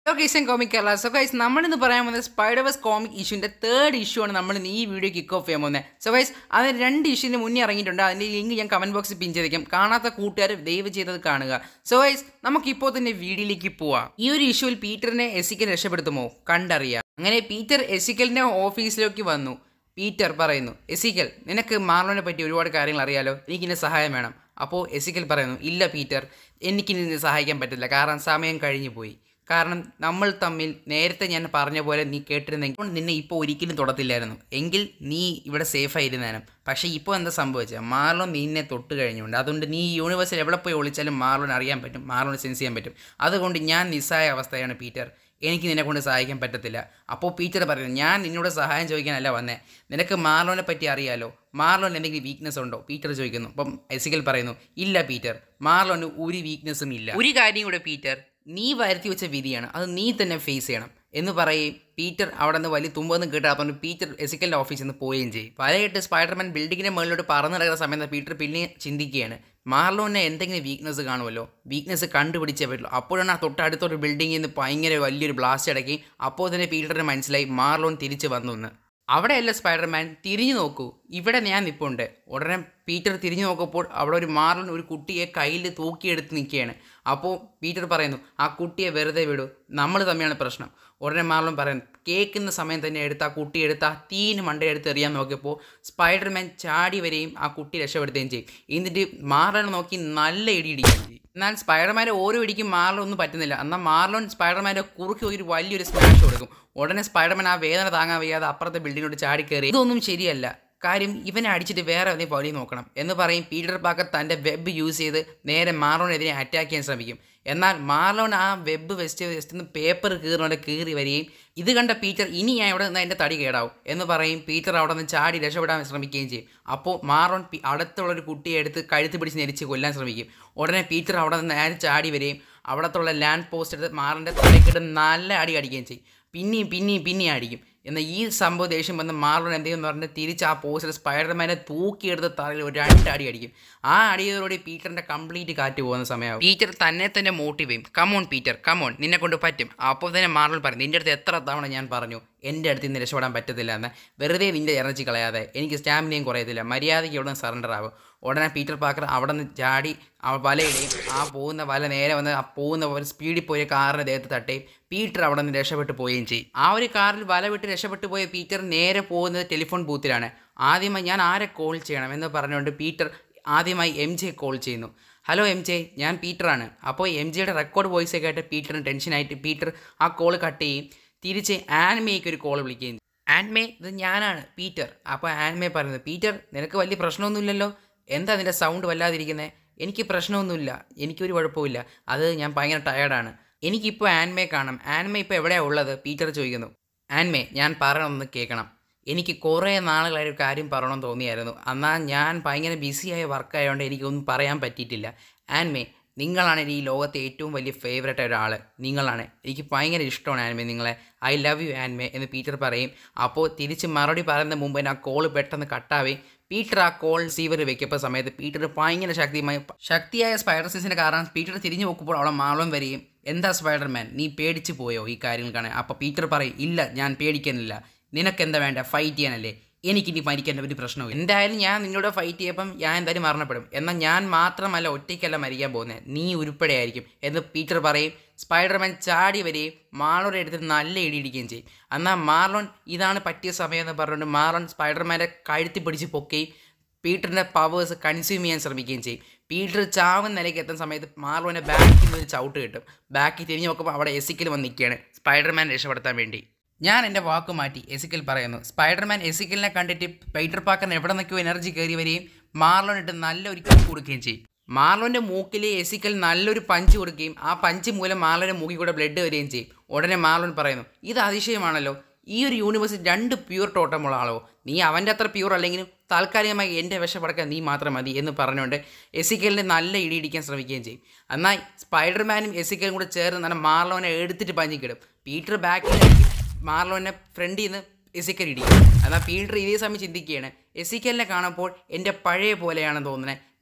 hello guys and comic Kerala so guys നമ്മളിന്ന് പറയാൻ പോകുന്നത് സ്പൈഡർവേഴ്സ് കോമിക് ഇഷ്യൂൻ്റെ തേർഡ് ഇഷ്യൂ ആണ് നമ്മൾ ഇന്ന് ഈ വീഡിയോ കിക്ക് ഓഫ് ചെയ്യാൻ പോകുന്നത് സോ ഗൈസ് അതിന് രണ്ട് ഇഷ്യൂവിന് മുന്നേ ഇറങ്ങിയിട്ടുണ്ട് അതിൻ്റെ ലിങ്ക് ഞാൻ കമൻറ്റ് ബോക്സിൽ പിൻ ചെയ്തേക്കാം കാണാത്ത കൂട്ടുകാർ ദയവ് ചെയ്തത് കാണുക സോ ഗൈസ് നമുക്കിപ്പോൾ തന്നെ വീഡിയോയിലേക്ക് പോവാം ഈ ഒരു ഇഷ്യൂവിൽ പീറ്ററിനെ എസിക്കൽ രക്ഷപ്പെടുത്തുമോ കണ്ടറിയാം അങ്ങനെ പീറ്റർ എസിക്കലിൻ്റെ ഓഫീസിലേക്ക് വന്നു പീറ്റർ പറയുന്നു എസിക്കൽ നിനക്ക് മാർലോനെ പറ്റി ഒരുപാട് കാര്യങ്ങൾ അറിയാലോ എനിക്കിൻ്റെ സഹായം വേണം അപ്പോൾ എസിക്കൽ പറയുന്നു ഇല്ല പീറ്റർ എനിക്കിനി നിന്നെ സഹായിക്കാൻ പറ്റില്ല കാരണം സമയം കഴിഞ്ഞു പോയി കാരണം നമ്മൾ തമ്മിൽ നേരത്തെ ഞാൻ പറഞ്ഞ പോലെ നീ കേട്ടിരുന്നെങ്കിൽ നിന്നെ ഇപ്പോൾ ഒരിക്കലും തൊടത്തില്ലായിരുന്നു എങ്കിൽ നീ ഇവിടെ സേഫ് ആയിരുന്നേനും പക്ഷേ ഇപ്പോൾ എന്താ സംഭവിച്ചത് മാർലോൺ നിന്നെ തൊട്ട് കഴിഞ്ഞുകൊണ്ട് അതുകൊണ്ട് നീ ഈ യൂണിവേഴ്സിൽ എവിടെ പോയി ഒളിച്ചാലും മാർലോൺ അറിയാൻ പറ്റും മാർലോൺ സെൻസ് ചെയ്യാൻ പറ്റും അതുകൊണ്ട് ഞാൻ നിസ്സായ അവസ്ഥയാണ് പീറ്റർ എനിക്ക് നിന്നെ കൊണ്ട് സഹായിക്കാൻ പറ്റത്തില്ല അപ്പോൾ പീറ്റർ പറയുന്നു ഞാൻ നിന്നോട് സഹായം ചോദിക്കാനല്ല വന്നേ നിനക്ക് മാർലോനെ പറ്റി അറിയാലോ മാർലോൺ എന്തെങ്കിലും വീക്ക്നെസ് ഉണ്ടോ പീറ്റർ ചോദിക്കുന്നു അപ്പം എസിക്കൽ പറയുന്നു ഇല്ല പീറ്റർ മാർലോന് ഒരു വീക്ക്നെസ്സും ഇല്ല ഒരു കാര്യം കൂടെ പീറ്റർ നീ വരുത്തി വെച്ച വിധിയാണ് അത് നീ തന്നെ ഫേസ് ചെയ്യണം എന്ന് പറയുകയും പീറ്റർ അവിടെ നിന്ന് വലിയ തുമ്പൊന്നും കിട്ടാത്തതുകൊണ്ട് പീറ്റർ എസിക്കലിൻ്റെ ഓഫീസിൽ നിന്ന് പോവുകയും ചെയ്യും പലയിട്ട് സ്പൈഡർമാൻ ബിൽഡിങ്ങിൻ്റെ മുകളിലോട്ട് പറന്നു നടക്കുന്ന സമയത്ത് പീറ്റർ പിന്നെ ചിന്തിക്കുകയാണ് മാർലോനെ എന്തെങ്കിലും വീക്ക്നെസ് കാണുമല്ലോ വീക്ക്നെസ് കണ്ടുപിടിച്ചേ പറ്റുള്ളൂ അപ്പോഴാണ് ആ തൊട്ടടുത്തൊരു ബിൽഡിങ്ങിൽ നിന്ന് ഭയങ്കര വലിയൊരു ബ്ലാസ്റ്റ് അടക്കി അപ്പോൾ തന്നെ പീറ്ററിന് മനസ്സിലായി മാർലോൺ തിരിച്ച് വന്നു എന്ന് അവിടെയല്ല സ്പൈഡർമാൻ തിരിഞ്ഞു നോക്കൂ ഇവിടെ ഞാൻ നിൽപ്പുണ്ട് ഉടനെ പീറ്റർ തിരിഞ്ഞു നോക്കുമ്പോൾ അവിടെ ഒരു മാർലൻ ഒരു കുട്ടിയെ കയ്യിൽ തൂക്കിയെടുത്ത് നിൽക്കുകയാണ് അപ്പോൾ പീറ്റർ പറയുന്നു ആ കുട്ടിയെ വെറുതെ വിടൂ നമ്മൾ തമ്മിലാണ് പ്രശ്നം ഉടനെ മാർലൻ പറയുന്നു കേൾക്കുന്ന സമയം തന്നെ എടുത്ത് ആ കുട്ടി എടുത്ത് ആ തീന് മണ്ടയെടുത്ത് എറിയാൻ നോക്കിയപ്പോൾ സ്പൈഡർമാൻ ചാടി വരെയും ആ കുട്ടി രക്ഷപ്പെടുത്തുകയും ചെയ്യും എന്നിട്ട് മാർലനെ നോക്കി നല്ല ഇടി ഇടിക്കുകയും ചെയ്യും എന്നാൽ സ്പൈഡർമാൻ്റെ ഓരോ ഇടിക്കും മാർലൺ ഒന്നും പറ്റുന്നില്ല എന്നാൽ മാർലോൺ സ്പൈഡർമാൻ്റെ കുറുക്കി ഒരു വലിയൊരു സ്മാഷ് കൊടുക്കും ഉടനെ സ്പൈഡർമാൻ ആ വേദന താങ്ങാൻ വയ്യാതെ അപ്പുറത്തെ ബിൽഡിങ്ങിനോട് ചാടി കയറി ഇതൊന്നും ശരിയല്ല കാര്യം ഇവനെ അടിച്ചിട്ട് വേറെ ഏതെങ്കിലും വഴി നോക്കണം എന്ന് പറയും പീറ്റർ പാക്കർ തൻ്റെ വെബ് യൂസ് ചെയ്ത് നേരെ മാർലോണെതിരെ അറ്റാക്ക് ചെയ്യാൻ ശ്രമിക്കും എന്നാൽ മാർലോൺ ആ വെബ് വെസ്റ്റ് വെസ്റ്റ് നിന്ന് പേപ്പർ കീറിനോടെ കീറി വരികയും ഇത് കണ്ട പീറ്റർ ഇനി ഞാൻ ഇവിടെ നിന്ന് എൻ്റെ തടി കേടാവും എന്ന് പറയും പീറ്റർ അവിടെ നിന്ന് ചാടി രക്ഷപ്പെടാൻ ശ്രമിക്കുകയും ചെയ്യും അപ്പോൾ മാറോൺ അടുത്തുള്ള ഒരു കുട്ടിയെ എടുത്ത് കഴുത്ത് പിടിച്ച് ഞെരിച്ച് കൊല്ലാൻ ശ്രമിക്കും ഉടനെ പീറ്റർ അവിടെ നിന്ന് നേരെ ചാടി വരികയും അവിടത്തുള്ള ലാൻഡ് പോസ്റ്റ് എടുത്ത് മാറിൻ്റെ തലക്കിട്ട് നല്ല അടി അടിക്കുകയും ചെയ്യും പിന്നെയും പിന്നെയും പിന്നെയും അടിക്കും എന്നാൽ ഈ സംഭവം ദേഷ്യം വന്ന് മാർലോൺ എന്തെങ്കിലും പറഞ്ഞ് തിരിച്ച് ആ പോസ്റ്റിൽ സ്പൈഡർമാനെ തൂക്കിയെടുത്ത് തറയിൽ ഒരു രണ്ട് അടി അടിക്കും ആ അടിയോടുകൂടി പീറ്ററിൻ്റെ കംപ്ലീറ്റ് കാറ്റ് പോകുന്ന സമയമാവും പീറ്റർ തന്നെ തന്നെ മോട്ടീവ് ചെയ്യും കമോൺ പീറ്റർ കമോൺ നിന്നെ കൊണ്ട് പറ്റും അപ്പോൾ തന്നെ മാർലോൺ പറയും നിൻ്റെ അടുത്ത് എത്ര തവണ ഞാൻ പറഞ്ഞു എൻ്റെ അടുത്ത് നിന്ന് രക്ഷപ്പെടാൻ പറ്റത്തില്ല എന്ന് വെറുതെ നിൻ്റെ എനർജി കളയാതെ എനിക്ക് സ്റ്റാമിനയും കുറയത്തില്ല മര്യാദയ്ക്ക് ഇവിടെ സറണ്ടർ ആകും ഉടനെ പീറ്റർ പാക്കർ അവിടെ നിന്ന് ചാടി ആ വലയിടുകയും ആ പോകുന്ന വല നേരെ വന്ന് ആ പോകുന്ന ഒരു സ്പീഡിൽ പോയ കാറിൻ്റെ ദേഹത്ത് തട്ടുകയും പീറ്റർ അവിടെ നിന്ന് രക്ഷപ്പെട്ടു പോവുകയും ചെയ്യും ആ ഒരു കാറിൽ വല വിട്ട് രക്ഷപ്പെട്ടു പോയ പീറ്റർ നേരെ പോകുന്നത് ടെലിഫോൺ ബൂത്തിലാണ് ആദ്യമായി ഞാൻ ആരെ കോൾ ചെയ്യണം എന്ന് പറഞ്ഞുകൊണ്ട് പീറ്റർ ആദ്യമായി എം ജെ കോൾ ചെയ്യുന്നു ഹലോ എം ജെ ഞാൻ പീറ്ററാണ് അപ്പോൾ എം ജിയുടെ റെക്കോർഡ് വോയിസ് ഒക്കെ ആയിട്ട് പീറ്ററിന് ടെൻഷനായിട്ട് പീറ്റർ ആ കോൾ കട്ട് ചെയ്യും തിരിച്ച് ആൻമേക്ക് ഒരു കോൾ വിളിക്കുകയും ആൻമേ ഇത് ഞാനാണ് പീറ്റർ അപ്പോൾ ആൻമേ പറയുന്നത് പീറ്റർ നിനക്ക് വലിയ പ്രശ്നമൊന്നുമില്ലല്ലോ എന്താ നിൻ്റെ സൗണ്ട് വല്ലാതിരിക്കുന്നത് എനിക്ക് പ്രശ്നമൊന്നുമില്ല എനിക്കൊരു കുഴപ്പമില്ല അത് ഞാൻ ഭയങ്കര ടയർഡാണ് എനിക്കിപ്പോൾ ആൻമേ കാണാം ആൻമേ ഇപ്പോൾ എവിടെയാണ് ഉള്ളത് പീറ്റർ ചോദിക്കുന്നു ആൻമേ ഞാൻ പറയണമെന്ന് കേൾക്കണം എനിക്ക് കുറേ നാളുകളായി ഒരു കാര്യം പറയണമെന്ന് തോന്നിയായിരുന്നു എന്നാൽ ഞാൻ ഭയങ്കര ബിസിയായ വർക്കായതുകൊണ്ട് എനിക്കൊന്നും പറയാൻ പറ്റിയിട്ടില്ല ആൻമേ നിങ്ങളാണ് ഈ ലോകത്തെ ഏറ്റവും വലിയ ഫേവറേറ്റ് ഒരാൾ നിങ്ങളാണ് എനിക്ക് ഭയങ്കര ഇഷ്ടമാണ് ആൻമേ നിങ്ങളെ ഐ ലവ് യു ആൻമേ എന്ന് പീറ്റർ പറയും അപ്പോൾ തിരിച്ച് മറുപടി പറയുന്ന മുമ്പ് തന്നെ ആ കോൾ പെട്ടെന്ന് കട്ടാവുകയും പീറ്റർ ആ കോൾ സീവർ വെക്കപ്പോൾ സമയത്ത് പീറ്റർ ഭയങ്കര ശക്തിയുമായി ശക്തിയായ സ്പൈഡർ സെൻസിൻ്റെ കാരണം പീറ്റർ തിരിഞ്ഞു നോക്കുമ്പോൾ അവിടെ മാളം വരികയും എന്താ സ്പൈഡർമാൻ നീ പേടിച്ചു പോയോ ഈ കാര്യങ്ങൾ കാണാൻ അപ്പോൾ പീറ്റർ പറയും ഇല്ല ഞാൻ പേടിക്കുന്നില്ല നിനക്കെന്താ വേണ്ട ഫൈറ്റ് ചെയ്യാനല്ലേ എനിക്കിനി മരിക്കേണ്ട ഒരു പ്രശ്നവും എന്തായാലും ഞാൻ നിന്നോട് ഫൈറ്റ് ചെയ്യപ്പം ഞാൻ എന്തായാലും മരണപ്പെടും എന്നാൽ ഞാൻ മാത്രമല്ല ഒറ്റയ്ക്കല്ല മരിക്കാൻ പോകുന്നത് നീ ഉരുപ്പടെയായിരിക്കും എന്ന് പീറ്റർ പറയും സ്പൈഡർമാൻ ചാടി വരികയും മാളോടെ എടുത്ത് നല്ല ഇടിയിടിക്കുകയും ചെയ്യും എന്നാൽ മാർലോൺ ഇതാണ് പറ്റിയ സമയം എന്ന് പറഞ്ഞുകൊണ്ട് മാർലോൺ സ്പൈഡർമാൻ്റെ കഴുത്തി പിടിച്ച് പൊക്കുകയും പീറ്ററിൻ്റെ പവേഴ്സ് കൺസ്യൂം ചെയ്യാൻ ശ്രമിക്കുകയും ചെയ്യും പീറ്റർ ചാവൻ നിലയ്ക്ക് എത്തുന്ന സമയത്ത് മാർലോനെ ബാക്കിൽ നിന്ന് ഒരു ചവിട്ട് കിട്ടും ബാക്കിൽ തിരിഞ്ഞു നോക്കുമ്പോൾ അവിടെ എസിക്കൽ വന്ന് നിൽക്കുകയാണ് സ്പൈഡർമാൻ രക്ഷപ്പെടുത്താൻ വേണ്ടി ഞാൻ എൻ്റെ വാക്ക് മാറ്റി എസിക്കൽ പറയുന്നു സ്പൈഡർമാൻ എസിക്കലിനെ കണ്ടിട്ട് പീറ്റർ പാക്കറിന് എവിടെ നിൽക്കുകയോ എനർജി കയറി വരികയും മാർലോൺ ഇട്ട് നല്ലൊരു കിക്ക് കൊടുക്കുകയും ചെയ്യും മാർലോൻ്റെ മൂക്കിൽ എസിക്കൽ നല്ലൊരു പഞ്ച് കൊടുക്കുകയും ആ പഞ്ച് മൂലം മാർലോൻ്റെ മൂക്കിൽ കൂടെ ബ്ലഡ് വരികയും ചെയ്യും ഉടനെ മാർലോൺ പറയുന്നു ഇത് അതിശയമാണല്ലോ ഈ ഒരു യൂണിവേഴ്സിൽ രണ്ട് പ്യൂർ ടോട്ടമുള്ള ആളോ നീ അവൻ്റെ അത്ര പ്യൂർ അല്ലെങ്കിലും താൽക്കാലികമായി എൻ്റെ വിഷപ്പടക്കാൻ നീ മാത്രം മതി എന്ന് പറഞ്ഞുകൊണ്ട് എസിക്കലിനെ നല്ല ഇടിയിടിക്കാൻ ശ്രമിക്കുകയും ചെയ്യും എന്നാൽ സ്പൈഡർമാനും എസിക്കലും കൂടെ ചേർന്ന് നല്ല മാർലോനെ എടുത്തിട്ട് പഞ്ഞിക്കിടും പീറ്റർ ബാക്കിലേക്ക് മാർലോനെ ഫ്രണ്ടിൽ നിന്ന് എസിക്കൽ ഇടിക്കും എന്നാൽ പീറ്റർ ഇതേ സമയം ചിന്തിക്കുകയാണ് എസിക്കലിനെ കാണുമ്പോൾ എൻ്റെ പഴയ പോലെയാണെന്ന് തോന്നുന്നത്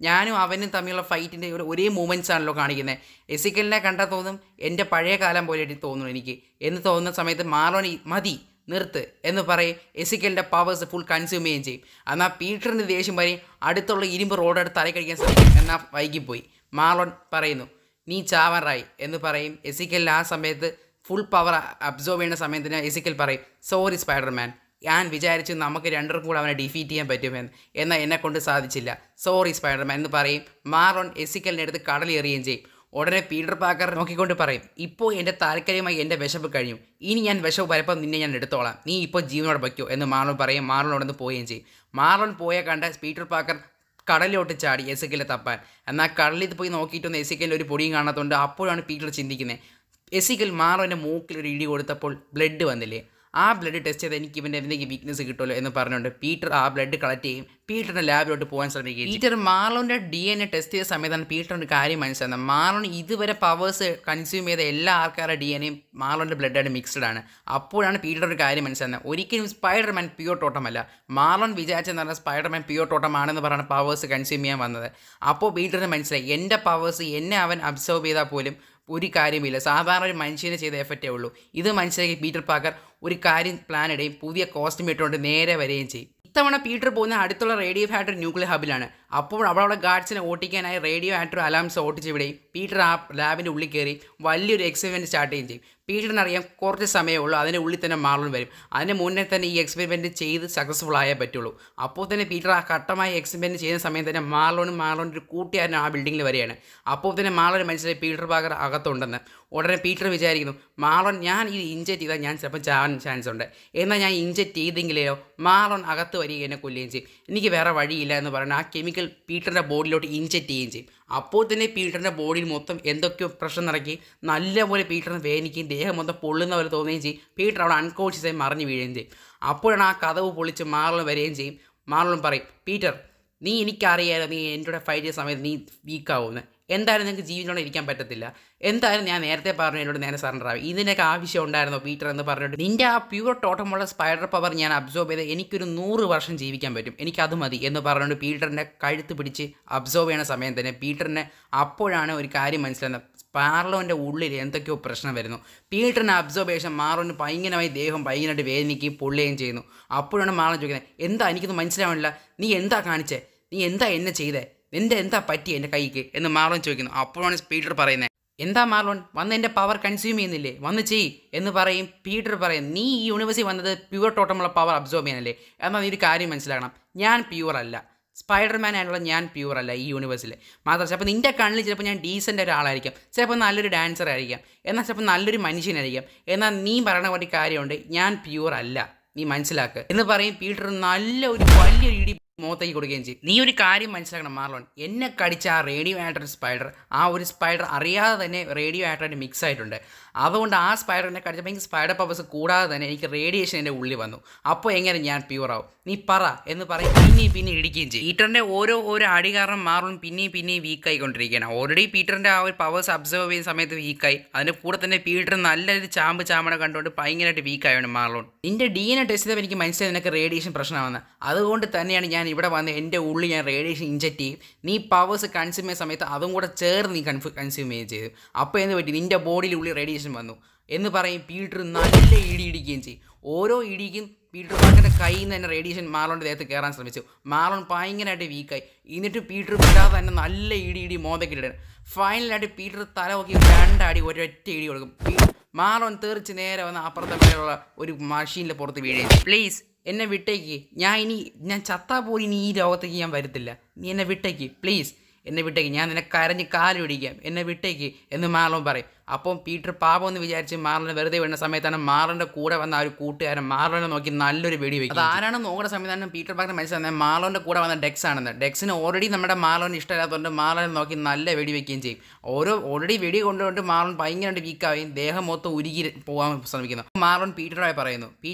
ഞാനും അവനും തമ്മിലുള്ള ഫൈറ്റിൻ്റെ ഒരു ഒരേ മൂമെൻറ്റ്സ് ആണല്ലോ കാണിക്കുന്നത് എസിക്കലിനെ കണ്ടാൽ തോന്നും എൻ്റെ പഴയ കാലം പോലെ എനിക്ക് തോന്നുന്നു എനിക്ക് എന്ന് തോന്നുന്ന സമയത്ത് മാറോൺ മതി നിർത്ത് എന്ന് പറയും എസിക്കലിൻ്റെ പവേഴ്സ് ഫുൾ കൺസ്യൂം ചെയ്യുകയും ചെയ്യും എന്നാൽ പീറ്ററിൻ്റെ ദേഷ്യം പറയും അടുത്തുള്ള ഇരുമ്പ് റോഡെടുത്ത് തല കഴിക്കാൻ ശ്രമിക്കും എന്നാൽ വൈകിപ്പോയി മാർലോൺ പറയുന്നു നീ ചാവറായി എന്ന് പറയും എസിക്കലിൽ ആ സമയത്ത് ഫുൾ പവർ അബ്സോർവ് ചെയ്യുന്ന സമയത്തിന് എസിക്കൽ പറയും സോറി സ്പൈഡർമാൻ ഞാൻ വിചാരിച്ചു നമുക്ക് രണ്ടുപേർക്കും കൂടെ അവനെ ഡിഫീറ്റ് ചെയ്യാൻ പറ്റുമെന്ന് എന്നാൽ എന്നെ കൊണ്ട് സാധിച്ചില്ല സോറി സ്പൈഡർമാൻ എന്ന് പറയും മാറോൺ എസിക്കലിൻ്റെ അടുത്ത് കടലെറിയുകയും ചെയ്യും ഉടനെ പീറ്റർ പാക്കർ നോക്കിക്കൊണ്ട് പറയും ഇപ്പോൾ എൻ്റെ താൽക്കാലികമായി എൻ്റെ വിശപ്പ് കഴിഞ്ഞു ഇനി ഞാൻ വിശപ്പ് വരപ്പോൾ നിന്നെ ഞാൻ എടുത്തോളാം നീ ഇപ്പോൾ ജീവനോടെ വയ്ക്കോ എന്ന് മാർലോൺ പറയും മാർലോൺ അവിടെ നിന്ന് പോവുകയും ചെയ്യും മാർലോൺ പോയ കണ്ട പീറ്റർ പാക്കർ കടലിലോട്ട് ചാടി എസിക്കലെ തപ്പാൻ എന്നാൽ കടലിൽ പോയി നോക്കിയിട്ടൊന്നും എസിക്കലിൽ ഒരു പൊടിയും കാണാത്തതുകൊണ്ട് അപ്പോഴാണ് പീറ്റർ ചിന്തിക്കുന്നത് എസിക്കൽ മാറോൻ്റെ മൂക്കിൽ ഒരു ഇടി കൊടുത്തപ്പോൾ ബ്ലഡ് വന്നില്ലേ ആ ബ്ലഡ് ടെസ്റ്റ് ചെയ്ത് എനിക്ക് ഇവൻ്റെ എന്തെങ്കിലും വീക്ക്നെസ് കിട്ടുമല്ലോ എന്ന് പറഞ്ഞുകൊണ്ട് പീറ്റർ ആ ബ്ലഡ് കളക്ട് ചെയ്യും പീറ്ററിൻ്റെ ലാബിലോട്ട് പോകാൻ ശ്രമിക്കുകയും പീറ്റർ മാർലോൻ്റെ ഡി എൻ എ ടെസ്റ്റ് ചെയ്ത സമയത്താണ് പീറ്ററിൻ്റെ കാര്യം മനസ്സിലാകുന്നത് മാർലോൺ ഇതുവരെ പവേഴ്സ് കൺസ്യൂം ചെയ്ത എല്ലാ ആൾക്കാരുടെ ഡി എൻ എയും മാർലോൻ്റെ ബ്ലഡായിട്ട് മിക്സ്ഡ് ആണ് അപ്പോഴാണ് പീറ്റർ ഒരു കാര്യം മനസ്സിലാകുന്നത് ഒരിക്കലും സ്പൈഡർമാൻ പ്യൂർ ടോട്ടമല്ല മാർലോൺ വിചാരിച്ചെന്ന് പറഞ്ഞാൽ സ്പൈഡർമാൻ പ്യൂർ ടോട്ടമാണെന്ന് പറഞ്ഞാണ് പവേഴ്സ് കൺസ്യൂം ചെയ്യാൻ വന്നത് അപ്പോൾ പീറ്ററിന് മനസ്സിലായി എൻ്റെ പവേഴ്സ് എന്നെ അവൻ അബ്സോർവ് ചെയ്താൽ പോലും ഒരു കാര്യമില്ല സാധാരണ ഒരു മനുഷ്യനെ ചെയ്ത എഫക്റ്റേ ഉള്ളൂ ഇത് മനസ്സിലാക്കി പീറ്റർ പാക്കർ ഒരു കാര്യം പ്ലാൻ ഇടുകയും പുതിയ കോസ്റ്റ്യൂം ഇട്ടുകൊണ്ട് നേരെ വരികയും ചെയ്യും ഇത്തവണ പീറ്റർ പോകുന്ന അടുത്തുള്ള റേഡിയോ ഫാക്ടറി ന്യൂക്ലിയർ ഹബിലാണ് അപ്പോൾ അവിടെ ഗാർഡ്സിനെ ഓട്ടിക്കാനായി റേഡിയോ ആക്ടർ അലാംസ് ഓട്ടിച്ച് വിടുകയും പീറ്റർ ആ ലാബിൻ്റെ ഉള്ളിൽ കയറി വലിയൊരു എക്സ്പെരിമെൻറ്റ് സ്റ്റാർട്ട് ചെയ്യുകയും ചെയ്യും പീറ്ററിന് അറിയാം കുറച്ച് സമയമേ ഉള്ളൂ അതിൻ്റെ ഉള്ളിൽ തന്നെ മാർലോൺ വരും അതിന് മുന്നേ തന്നെ ഈ എക്സ്പെരിമെൻറ്റ് ചെയ്ത് സക്സസ്ഫുൾ ആയേ പറ്റുള്ളൂ അപ്പോൾ തന്നെ പീറ്റർ ആ ഘട്ടമായി എക്സ്പെരിമെൻറ്റ് ചെയ്യുന്ന സമയത്ത് തന്നെ മാർലോണും മാർലോണിൻ്റെ ഒരു കൂട്ടുകാരൻ ആ ബിൽഡിങ്ങിൽ വരികയാണ് അപ്പോൾ തന്നെ മാർലോൺ മനസ്സിലായി പീറ്റർ പാകർ അകത്തുണ്ടെന്ന് ഉടനെ പീറ്റർ വിചാരിക്കുന്നു മാർലോൺ ഞാൻ ഇത് ഇഞ്ചക്ട് ചെയ്താൽ ഞാൻ ചിലപ്പോൾ ചാവാൻ ചാൻസ് ഉണ്ട് എന്നാൽ ഞാൻ ഇഞ്ചക്ട് ചെയ്തെങ്കിലോ മാർലോൺ അകത്ത് വരിക എന്നെ കൊല്ലുകയും ചെയ്യും എനിക്ക് വേറെ വഴിയില്ല എന്ന് പറഞ്ഞാൽ ആ കെമിക്കൽ പീറ്ററിൻ്റെ ബോഡിയിലോട്ട് ഇഞ്ചക്ട് ചെയ്യുകയും ചെയ്യും അപ്പോൾ തന്നെ പീറ്ററിൻ്റെ ബോഡിയിൽ മൊത്തം എന്തൊക്കെയോ പ്രശ്നം നടക്കി നല്ലപോലെ പീറ്ററിന് വേദനിക്കുകയും ദേഹം മൊത്തം പൊള്ളുന്ന പോലെ തോന്നുകയും ചെയ്യും പീറ്റർ അവിടെ അൺകോൺഷ്യസായി മറിഞ്ഞു വീഴുകയും ചെയ്യും അപ്പോഴാണ് ആ കഥവ് പൊളിച്ച് മാർലോൺ വരികയും ചെയ്യും മാർലോൺ പറയും പീറ്റർ നീ എനിക്കറിയാലോ നീ എൻ്റെ കൂടെ ഫൈറ്റ് ചെയ്യുന്ന സമയത്ത് നീ വീക്കാവുമെന്ന് എന്തായാലും നിങ്ങൾക്ക് ജീവനോടെ ഇരിക്കാൻ പറ്റത്തില്ല എന്തായാലും ഞാൻ നേരത്തെ പറഞ്ഞു എന്നോട് നേരെ സറണ്ടർ ആവും ഇതിനൊക്കെ ആവശ്യം ഉണ്ടായിരുന്നോ പീറ്റർ എന്ന് പറഞ്ഞിട്ട് നിന്റെ ആ പ്യൂർ ടോട്ടമുള്ള സ്പൈഡർ പവർ ഞാൻ അബ്സോർബ് ചെയ്ത് എനിക്കൊരു നൂറ് വർഷം ജീവിക്കാൻ പറ്റും എനിക്കത് മതി എന്ന് പറഞ്ഞുകൊണ്ട് പീറ്ററിൻ്റെ കഴുത്ത് പിടിച്ച് അബ്സോർബ് ചെയ്യുന്ന സമയം തന്നെ പീറ്ററിന് അപ്പോഴാണ് ഒരു കാര്യം മനസ്സിലാകുന്നത് പാർലോൻ്റെ ഉള്ളിൽ എന്തൊക്കെയോ പ്രശ്നം വരുന്നു പീറ്ററിന് അബ്സോർബേഷൻ മാറോന് ഭയങ്കരമായി ദേഹം ഭയങ്കരമായിട്ട് വേദനിക്കുകയും പൊള്ളുകയും ചെയ്യുന്നു അപ്പോഴാണ് മാറൻ ചോദിക്കുന്നത് എന്താ എനിക്കൊന്നും മനസ്സിലാവണില്ല നീ എന്താ കാണിച്ചേ നീ എന്താ എന്നെ ചെയ്തേ നിന്റെ എന്താ പറ്റി എൻ്റെ കൈക്ക് എന്ന് മാർലോൺ ചോദിക്കുന്നു അപ്പോഴാണ് പീറ്റർ പറയുന്നത് എന്താ മാർലോൺ വന്ന് എൻ്റെ പവർ കൺസ്യൂം ചെയ്യുന്നില്ലേ വന്ന് ചെയ് എന്ന് പറയും പീറ്റർ പറയും നീ ഈ യൂണിവേഴ്സിറ്റി വന്നത് പ്യുവർ ടോട്ടമുള്ള പവർ അബ്സോർബ് ചെയ്യാനല്ലേ എന്നാൽ നീ ഒരു കാര്യം മനസ്സിലാക്കണം ഞാൻ പ്യുവർ അല്ല സ്പൈഡർമാൻ ആയിട്ടുള്ള ഞാൻ പ്യുവർ അല്ല ഈ യൂണിവേഴ്സിൽ മാത്രം ചിലപ്പോൾ നിൻ്റെ കണ്ണിൽ ചിലപ്പോൾ ഞാൻ ഡീസൻ്റ് ഒരാളായിരിക്കാം ചിലപ്പോൾ നല്ലൊരു ഡാൻസർ ആയിരിക്കാം എന്നാൽ ചിലപ്പോൾ നല്ലൊരു മനുഷ്യനായിരിക്കാം എന്നാൽ നീ പറയണ പറ്റി കാര്യമുണ്ട് ഞാൻ പ്യുവർ അല്ല നീ മനസ്സിലാക്ക് എന്ന് പറയും പീറ്റർ നല്ല ഒരു വലിയൊരു ഇടി മുഖത്തേക്ക് കൊടുക്കുകയും ചെയ്യും നീ ഒരു കാര്യം മനസ്സിലാക്കണം മാർലോൺ എന്നെ കടിച്ച ആ റേഡിയോ ആക്ടർ സ്പൈഡർ ആ ഒരു സ്പൈഡർ അറിയാതെ തന്നെ റേഡിയോ ആക്ടറായിട്ട് മിക്സ് ആയിട്ടുണ്ട് അതുകൊണ്ട് ആ സ്പൈഡറിനെ കടിച്ചപ്പോൾ എനിക്ക് സ്പൈഡർ പവേഴ്സ് കൂടാതെ തന്നെ എനിക്ക് റേഡിയേഷൻ എൻ്റെ ഉള്ളിൽ വന്നു അപ്പോൾ എങ്ങനെ ഞാൻ പ്യൂർ ആവും നീ പറ എന്ന് പറയും പിന്നെയും പിന്നെ ഇടിക്കുകയും ചെയ്യും പീറ്ററിൻ്റെ ഓരോ ഓരോ അടി കാരണം മാർലോൺ പിന്നെയും പിന്നെയും വീക്കായിക്കൊണ്ടിരിക്കുകയാണ് ഓൾറെഡി പീറ്ററിൻ്റെ ആ ഒരു പവേഴ്സ് അബ്സർവ് ചെയ്യുന്ന സമയത്ത് വീക്കായി അതിൻ്റെ കൂടെ തന്നെ പീറ്റർ നല്ലൊരു ചാമ്പ് ചാമ്പണ കണ്ടുകൊണ്ട് ഭയങ്കരമായിട്ട് വീക്കായാണ് മാർലോൺ നിന്റെ ഡി എൻ എ ടെസ്റ്റ് ചെയ്തപ്പോൾ എനിക്ക് മനസ്സിലായി നിനക്ക് റേഡിയേഷൻ പ്രശ്നമാണെന്ന് അതുകൊണ്ട് തന്നെയാണ് ഞാൻ ഇവിടെ വന്ന് എൻ്റെ ഉള്ളിൽ ഞാൻ റേഡിയേഷൻ ഇഞ്ചക്ട് ചെയ്യും നീ പവേഴ്സ് കൺസ്യൂം ചെയ്യുന്ന സമയത്ത് അതും കൂടെ ചേർന്ന് നീ കൺഫ് കൺസ്യൂം ചെയ്യുകയും ചെയ്തു അപ്പോൾ എന്ത് പറ്റി നിൻ്റെ ബോഡിയിൽ ഉള്ളിൽ റേഡിയേഷൻ വന്നു എന്ന് പറയും പീറ്റർ നല്ല ഇടി ഇടിക്കുകയും ചെയ്യും ഓരോ ഇടിക്കും പീറ്റർ പാർക്കറിൻ്റെ കയ്യിൽ നിന്ന് തന്നെ റേഡിയേഷൻ മാർലോൻ്റെ ദേഹത്ത് കയറാൻ ശ്രമിച്ചു മാർലോൺ ഭയങ്കരമായിട്ട് വീക്കായി എന്നിട്ട് പീറ്റർ വിടാതെ തന്നെ നല്ല ഇടി ഇടി മോതക്കിട്ടിട്ട് ഫൈനലായിട്ട് പീറ്റർ തല നോക്കി രണ്ടടി ഒരൊറ്റ ഇടി കൊടുക്കും പീ- മാർലോൺ തെറിച്ച് നേരെ വന്ന് അപ്പുറത്തെ പേരുള്ള ഒരു മഷീനിൽ പുറത്ത് വീഴുകയും പ്ലീസ് എന്നെ വിട്ടേക്ക് ഞാൻ ഇനി ഞാൻ ചത്താ പോയി ഇനി ഈ ലോകത്തേക്ക് ഞാൻ വരത്തില്ല നീ എന്നെ വിട്ടേക്ക് പ്ലീസ് എന്നെ വിട്ടേക്ക് ഞാൻ നിന്നെ കരഞ്ഞ് കാല് പിടിക്കാം എന്നെ വിട്ടേക്ക് എന്ന് മാർലോൺ പറയും അപ്പം പീറ്റർ പാപം എന്ന് വിചാരിച്ച് മാർലോനെ വെറുതെ വിടുന്ന സമയത്താണ് മാർലോൻ്റെ കൂടെ വന്ന ആ ഒരു കൂട്ടുകാരൻ മാർലോനെ നോക്കി നല്ലൊരു വെടി വെക്കും അത് ആരാണ് നോക്കുന്ന സമയത്താണ് പീറ്റർ പാക്കിന് മനസ്സിലാകുന്നത് മാർലോൻ്റെ കൂടെ വന്ന ഡെക്സ് ആണെന്ന് ഡെക്സിന് ഓൾറെഡി നമ്മുടെ മാർലോന് ഇഷ്ടമില്ലാത്തതുകൊണ്ട് മാർലോനെ നോക്കി നല്ല വെടി വെക്കുകയും ചെയ്യും ഓരോ ഓൾറെഡി വെടി കൊണ്ടുകൊണ്ട് മാർലോൺ ഭയങ്കരമായിട്ട് വീക്കാവുകയും ദേഹം മൊത്തം ഉരുകി പോകാൻ ശ്രമിക്കുന്നു മാർലോൺ പീറ്ററായി പറയുന്നു പീറ്റർ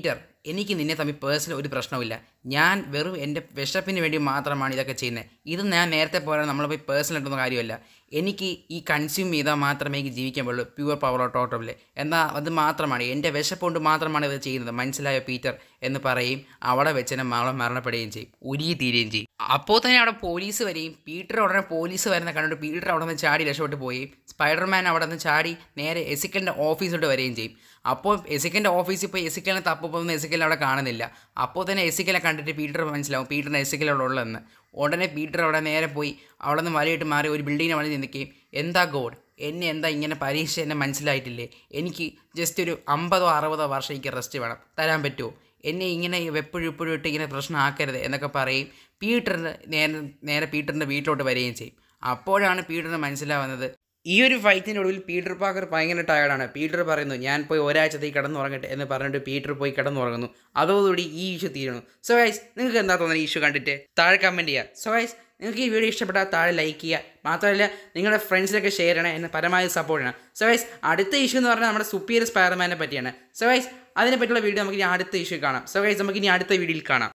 എനിക്ക് നിന്നെ തമ്മിൽ പേഴ്സണൽ ഒരു പ്രശ്നവുമില്ല ഞാൻ വെറും എൻ്റെ വിശപ്പിന് വേണ്ടി മാത്രമാണ് ഇതൊക്കെ ചെയ്യുന്നത് ഇത് ഞാൻ നേരത്തെ പോലെ നമ്മൾ പോയി പേഴ്സണൽ ഇട്ടുന്ന കാര്യമല്ല എനിക്ക് ഈ കൺസ്യൂം ചെയ്താൽ മാത്രമേ എനിക്ക് ജീവിക്കാൻ പാടുള്ളൂ പ്യുവർ പവർ ഓഫ് ടോട്ടബിൾ എന്നാൽ അത് മാത്രമാണ് എൻ്റെ വിശപ്പ് കൊണ്ട് മാത്രമാണ് ഇത് ചെയ്യുന്നത് മനസ്സിലായോ പീറ്റർ എന്ന് പറയും അവിടെ വെച്ച് തന്നെ മകളെ മരണപ്പെടുകയും ചെയ്യും ഉരുകി തീരുകയും ചെയ്യും അപ്പോൾ തന്നെ അവിടെ പോലീസ് വരികയും പീറ്റർ ഉടനെ പോലീസ് വരുന്ന കണ്ടിട്ട് പീറ്റർ അവിടെ നിന്ന് ചാടി രക്ഷപ്പെട്ട് പോയി സ്പൈഡർമാൻ അവിടെ നിന്ന് ചാടി നേരെ എസിക്കലിൻ്റെ ഓഫീസിലോട്ട് വരികയും ചെയ്യും അപ്പോൾ എസിക്കലിൻ്റെ ഓഫീസിൽ പോയി എസിക്കലിനെ തപ്പുമ്പോൾ എസിക്കലിനെ അവിടെ കാണുന്നില്ല അപ്പോൾ തന്നെ എസിക്കലിനെ കണ്ടിട്ട് പീറ്റർ മനസ്സിലാവും പീറ്ററിന് എസിക്കൽ അവിടെ ഉള്ളതെന്ന് ഉടനെ പീറ്റർ അവിടെ നേരെ പോയി അവിടെ നിന്ന് വലയിട്ട് മാറി ഒരു ബിൽഡിങ്ങിനെ വഴി നിൽക്കുകയും എന്താ ഗോഡ് എന്നെ എന്താ ഇങ്ങനെ പരീക്ഷ എന്നെ മനസ്സിലായിട്ടില്ലേ എനിക്ക് ജസ്റ്റ് ഒരു അമ്പതോ അറുപതോ വർഷം എനിക്ക് റെസ്റ്റ് വേണം തരാൻ പറ്റുമോ എന്നെ ഇങ്ങനെ എപ്പോഴും എപ്പോഴും ഇട്ട് ഇങ്ങനെ പ്രശ്നമാക്കരുത് എന്നൊക്കെ പറയും പീറ്ററിന് നേരെ നേരെ പീറ്ററിൻ്റെ വീട്ടിലോട്ട് വരികയും ചെയ്യും അപ്പോഴാണ് പീറ്ററിന് മനസ്സിലാവുന്നത് ഈ ഒരു ഫൈറ്റിൻ്റെ ഒടുവിൽ പീറ്റർ പാക്കർ ഭയങ്കര ടയർഡാണ് പീറ്റർ പറയുന്നു ഞാൻ പോയി ഒരാഴ്ചത്തേക്ക് കിടന്നുറങ്ങട്ടെ എന്ന് പറഞ്ഞിട്ട് പീറ്റർ പോയി കിടന്നുറങ്ങുന്നു അതോടുകൂടി ഈ ഇഷ്യൂ തീരുന്നു സോ ഗൈസ് നിങ്ങൾക്ക് എന്താ തോന്നുന്നത് ഈ ഇഷ്യൂ കണ്ടിട്ട് താഴെ കമൻറ്റ് ചെയ്യുക സോ ഗൈസ് നിങ്ങൾക്ക് ഈ വീഡിയോ ഇഷ്ടപ്പെട്ടാൽ താഴെ ലൈക്ക് ചെയ്യുക മാത്രമല്ല നിങ്ങളുടെ ഫ്രണ്ട്സിലൊക്കെ ഷെയർ ചെയ്യണം എന്നെ പരമാവധി സപ്പോർട്ട് ചെയ്യണം സോ ഗൈസ് അടുത്ത ഇഷ്യൂ എന്ന് പറഞ്ഞാൽ നമ്മുടെ സുപ്പീരിയർ സ്പൈഡർമാനെ പറ്റിയാണ് സോ ഗൈസ് അതിനെപ്പറ്റിയുള്ള വീഡിയോ നമുക്ക് ഇനി അടുത്ത ഇഷ്യൂ കാണാം സോ ഗൈസ് നമുക്ക് ഇനി അടുത്ത വീഡിയോയിൽ കാണാം